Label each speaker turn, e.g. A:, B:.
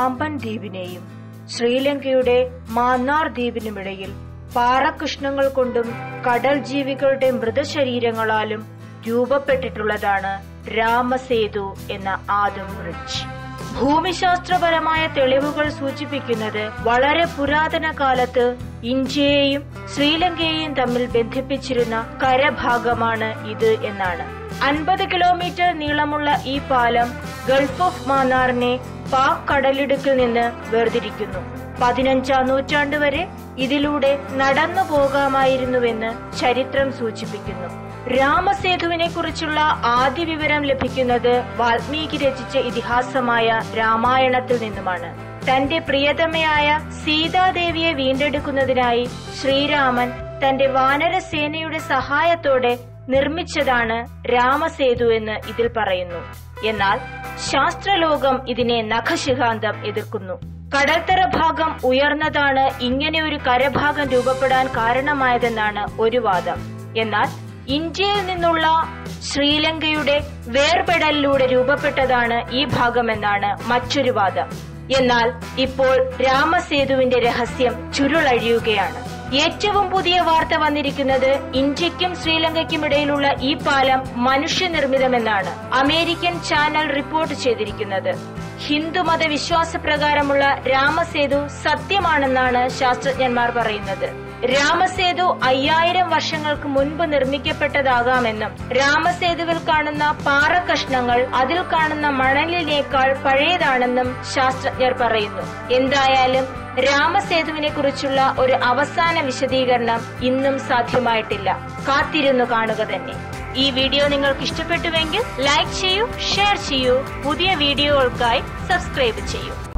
A: പാമ്പൻ ദ്വീപിനെയും ശ്രീലങ്കയുടെ മാന്നാർ ദ്വീപിനുമിടയിൽ പാറകൃഷ്ണങ്ങൾ കൊണ്ടും കടൽ ജീവികളുടെ മൃതശരീരങ്ങളാലും രൂപപ്പെട്ടിട്ടുള്ളതാണ് രാമസേതു എന്ന ആദം ബ്രിഡ്ജ് ഭൂമിശാസ്ത്രപരമായ തെളിവുകൾ സൂചിപ്പിക്കുന്നത് വളരെ പുരാതന കാലത്ത് ഇന്ത്യയെയും ശ്രീലങ്കയെയും തമ്മിൽ ബന്ധിപ്പിച്ചിരുന്ന കരഭാഗമാണ് ഇത് എന്നാണ് അൻപത് കിലോമീറ്റർ നീളമുള്ള ഈ പാലം ഗൾഫ് ഓഫ് മാന്നാറിനെ പാക് കടലിടുക്കിൽ നിന്ന് വേർതിരിക്കുന്നു പതിനഞ്ചാം നൂറ്റാണ്ട് വരെ ഇതിലൂടെ നടന്നു പോകാമായിരുന്നുവെന്ന് ചരിത്രം സൂചിപ്പിക്കുന്നു രാമസേതുവിനെ കുറിച്ചുള്ള ആദ്യ വിവരം ലഭിക്കുന്നത് വാൽമീകി രചിച്ച ഇതിഹാസമായ രാമായണത്തിൽ നിന്നുമാണ് തന്റെ പ്രിയതമയായ സീതാദേവിയെ വീണ്ടെടുക്കുന്നതിനായി ശ്രീരാമൻ തന്റെ വാനരസേനയുടെ സഹായത്തോടെ നിർമ്മിച്ചതാണ് രാമസേതു എന്ന് ഇതിൽ പറയുന്നു എന്നാൽ ശാസ്ത്രലോകം ഇതിനെ നഖശിഖാന്തം എതിർക്കുന്നു കടൽത്തറ ഭാഗം ഉയർന്നതാണ് ഇങ്ങനെ ഒരു കരഭാഗം രൂപപ്പെടാൻ കാരണമായതെന്നാണ് ഒരു വാദം എന്നാൽ ഇന്ത്യയിൽ നിന്നുള്ള ശ്രീലങ്കയുടെ വേർപെടലിലൂടെ രൂപപ്പെട്ടതാണ് ഈ ഭാഗമെന്നാണ് മറ്റൊരു വാദം എന്നാൽ ഇപ്പോൾ രാമസേതുവിന്റെ രഹസ്യം ചുരുളഴിയുകയാണ് ഏറ്റവും പുതിയ വാർത്ത വന്നിരിക്കുന്നത് ഇന്ത്യക്കും ശ്രീലങ്കയ്ക്കും ഇടയിലുള്ള ഈ പാലം മനുഷ്യനിർമ്മിതമെന്നാണ് അമേരിക്കൻ ചാനൽ റിപ്പോർട്ട് ചെയ്തിരിക്കുന്നത് ഹിന്ദുമത വിശ്വാസപ്രകാരമുള്ള രാമസേതു സത്യമാണെന്നാണ് ശാസ്ത്രജ്ഞന്മാർ പറയുന്നത് രാമസേതു അയ്യായിരം വർഷങ്ങൾക്ക് മുൻപ് നിർമ്മിക്കപ്പെട്ടതാകാമെന്നും രാമസേതുവിൽ കാണുന്ന പാറക്കഷ്ണങ്ങൾ അതിൽ കാണുന്ന മണലിനേക്കാൾ പഴയതാണെന്നും ശാസ്ത്രജ്ഞർ പറയുന്നു എന്തായാലും രാമസേതുവിനെ കുറിച്ചുള്ള ഒരു അവസാന വിശദീകരണം ഇന്നും സാധ്യമായിട്ടില്ല കാത്തിരുന്നു കാണുക തന്നെ ഈ വീഡിയോ നിങ്ങൾക്ക് ഇഷ്ടപ്പെട്ടുവെങ്കിൽ ലൈക്ക് ചെയ്യൂ ഷെയർ ചെയ്യൂ പുതിയ വീഡിയോകൾക്കായി സബ്സ്ക്രൈബ് ചെയ്യൂ